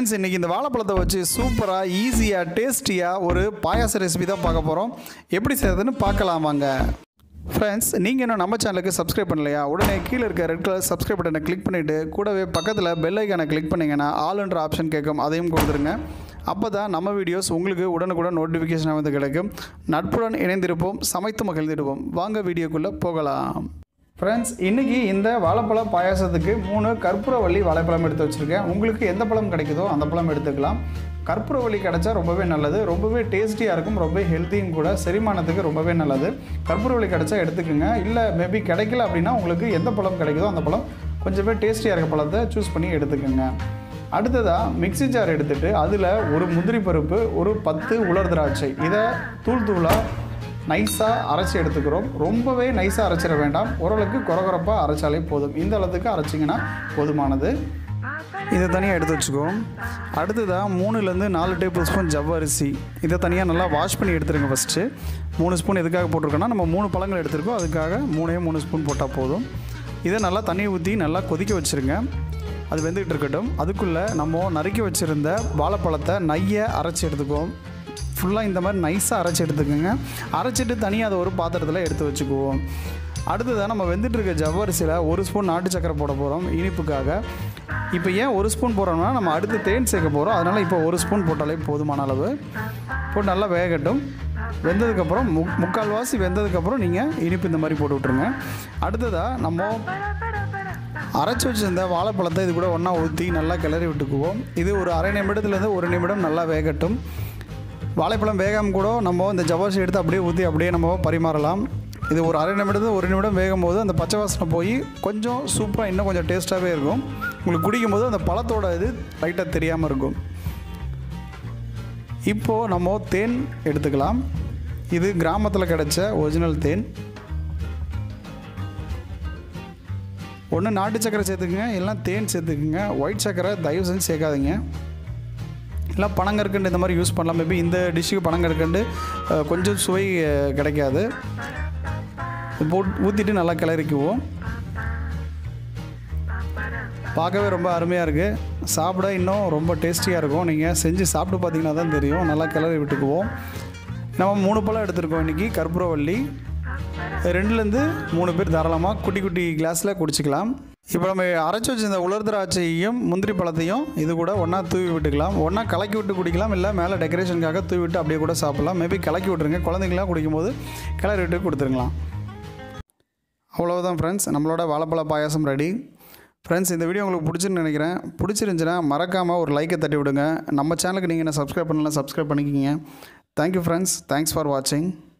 friends இன்றைக்கி இந்த வாழைப்பழத்தை வச்சு சூப்பராக ஈஸியாக டேஸ்டியாக ஒரு பாயாச ரெசிபி தான் பார்க்க போகிறோம் எப்படி செய்யறதுன்னு பார்க்கலாம் வாங்க ஃப்ரெண்ட்ஸ் நீங்கள் இன்னும் நம்ம சேனலுக்கு சப்ஸ்கிரைப் பண்ணலையா உடனே கீழே இருக்க ரெட் கலர் சப்ஸ்கிரைப் பட்டனை கிளிக் பண்ணிவிட்டு கூடவே பக்கத்தில் பெல் ஐக்கானை கிளிக் பண்ணிங்கன்னா ஆல்ன்ற ஆப்ஷன் கேட்கும் அதையும் கொடுத்துருங்க அப்போ தான் நம்ம வீடியோஸ் உங்களுக்கு உடனுக்குடன் நோட்டிஃபிகேஷன் வந்து கிடைக்கும் நட்புடன் இணைந்திருப்போம் சமைத்து மகிழ்ந்திருப்போம் வாங்க வீடியோக்குள்ளே போகலாம் ஃப்ரெண்ட்ஸ் இன்றைக்கி இந்த வாழைப்பழ பாயாசத்துக்கு மூணு கற்பூரவள்ளி வாழைப்பழம் எடுத்து வச்சுருக்கேன் உங்களுக்கு எந்த பழம் கிடைக்குதோ அந்த பழம் எடுத்துக்கலாம் கற்பூரவள்ளி கிடைச்சா ரொம்பவே நல்லது ரொம்பவே டேஸ்டியாக இருக்கும் ரொம்பவே ஹெல்த்தியும் கூட செரிமானத்துக்கு ரொம்பவே நல்லது கற்பூரவள்ளி கிடைச்சா எடுத்துக்கோங்க இல்லை மேபி கிடைக்கல அப்படின்னா உங்களுக்கு எந்த பழம் கிடைக்குதோ அந்த பழம் கொஞ்சமே டேஸ்டியாக இருக்க பழத்தை சூஸ் பண்ணி எடுத்துக்கோங்க அடுத்ததாக மிக்ஸி ஜார் எடுத்துகிட்டு அதில் ஒரு முந்திரி பருப்பு ஒரு பத்து உலர் திராட்சை இதை தூள் தூளாக நைஸாக அரைச்சி எடுத்துக்கிறோம் ரொம்பவே நைஸாக அரைச்சிட வேண்டாம் ஓரளவுக்கு குறகுறப்பாக அரைச்சாலே போதும் இந்த அளவுக்கு அரைச்சிங்கன்னா போதுமானது இதை தனியாக எடுத்து வச்சுக்குவோம் அடுத்ததாக மூணுலேருந்து நாலு டேபிள் ஸ்பூன் ஜவ்வரிசி இதை தனியாக நல்லா வாஷ் பண்ணி எடுத்துருங்க ஃபஸ்ட்டு மூணு ஸ்பூன் எதுக்காக போட்டிருக்கோன்னா நம்ம மூணு பழங்கள் எடுத்திருக்கோம் அதுக்காக மூணே மூணு ஸ்பூன் போட்டால் போதும் இதை நல்லா தண்ணி ஊற்றி நல்லா கொதிக்க வச்சுருங்க அது வெந்துக்கிட்டு இருக்கட்டும் அதுக்குள்ளே நம்ம நறுக்கி வச்சுருந்த வாழைப்பழத்தை நையை அரைச்சி எடுத்துக்குவோம் ஃபுல்லாக இந்த மாதிரி நைஸாக அரைச்சி எடுத்துக்கோங்க அரைச்சிட்டு தனியாக அதை ஒரு பாத்திரத்தில் எடுத்து வச்சுக்குவோம் அடுத்ததாக நம்ம வெந்துட்டு இருக்க ஜவ்வரிசியில் ஒரு ஸ்பூன் நாட்டு சக்கரை போட போகிறோம் இனிப்புக்காக இப்போ ஏன் ஒரு ஸ்பூன் போடுறோம்னா நம்ம அடுத்து தேன் சேர்க்க போகிறோம் அதனால் இப்போ ஒரு ஸ்பூன் போட்டாலே போதுமான அளவு போட்டு நல்லா வேகட்டும் வெந்ததுக்கப்புறம் மு முக்கால்வாசி வெந்ததுக்கப்புறம் நீங்கள் இனிப்பு இந்த மாதிரி போட்டு விட்ருங்க அடுத்ததாக நம்ம அரைச்சி வச்சிருந்த வாழைப்பழத்தை இது கூட ஒன்றா ஊற்றி நல்லா கிளறி விட்டுக்குவோம் இது ஒரு அரை நிமிடத்துலேருந்து ஒரு நிமிடம் நல்லா வேகட்டும் வாழைப்பழம் வேகாமல் கூட நம்ம இந்த ஜவ்வரிசி எடுத்து அப்படியே ஊற்றி அப்படியே நம்ம பரிமாறலாம் இது ஒரு அரை நிமிடத்தில் ஒரு நிமிடம் வேகும் போது அந்த பச்சை வாசனை போய் கொஞ்சம் சூப்பராக இன்னும் கொஞ்சம் டேஸ்ட்டாகவே இருக்கும் உங்களுக்கு குடிக்கும் போது அந்த பழத்தோட இது லைட்டாக தெரியாமல் இருக்கும் இப்போது நம்ம தேன் எடுத்துக்கலாம் இது கிராமத்தில் கிடைச்ச ஒரிஜினல் தேன் ஒன்று நாட்டு சக்கரை சேர்த்துக்குங்க இல்லைனா தேன் சேர்த்துக்குங்க ஒயிட் சக்கரை தயவு செஞ்சு சேர்க்காதீங்க இல்லை பனங்கற்கண்டு இந்த மாதிரி யூஸ் பண்ணலாம் மேபி இந்த டிஷ்ஷுக்கு பனங்கற்கண்டு அஹ், கொஞ்சம் சுவை அஹ், கிடைக்காது இது போட்டு ஊற்றிட்டு நல்லா கிளறிக்குவோம் பார்க்கவே ரொம்ப அருமையாக இருக்குது சாப்பிட இன்னும் ரொம்ப டேஸ்டியாக இருக்கும் நீங்கள் செஞ்சு சாப்பிட்டு பார்த்தீங்கன்னா தான் தெரியும் நல்லா கிளறி விட்டுக்குவோம் நம்ம மூணு பழம் எடுத்திருக்கோம் இன்றைக்கி கற்பூரவள்ளி ரெண்டுலேருந்து மூணு பேர் தாராளமாக குட்டி குட்டி கிளாஸில் குடிச்சிக்கலாம் இப்போ நம்ம அரைச்சி வச்சிருந்த உலர் திராட்சையும் முந்திரி பழத்தையும் இது கூட ஒன்றா தூவி விட்டுக்கலாம் ஒன்றா கலக்கி விட்டு குடிக்கலாம் இல்லை மேலே டெக்கரேஷனுக்காக தூவி விட்டு அப்படியே கூட சாப்பிட்லாம் மேபி கலக்கி விட்டுருங்க குழந்தைங்களாம் குடிக்கும்போது கிளறி விட்டு கொடுத்துருங்களாம் அவ்வளவுதான் ஃப்ரெண்ட்ஸ் நம்மளோட வாழைப்பழ பாயாசம் ரெடி ஃப்ரெண்ட்ஸ் இந்த வீடியோ உங்களுக்கு பிடிச்சிருன்னு நினைக்கிறேன் பிடிச்சிருந்துச்சுன்னா மறக்காமல் ஒரு லைக்கை தட்டி விடுங்க நம்ம சேனலுக்கு நீங்கள் என்ன சப்ஸ்கிரைப் பண்ணலாம் சப்ஸ்கிரைப் பண்ணிக்கிங்க தேங்க்யூ ஃப்ரெண்ட்ஸ் தேங்க்ஸ் ஃபார் வாட்சிங்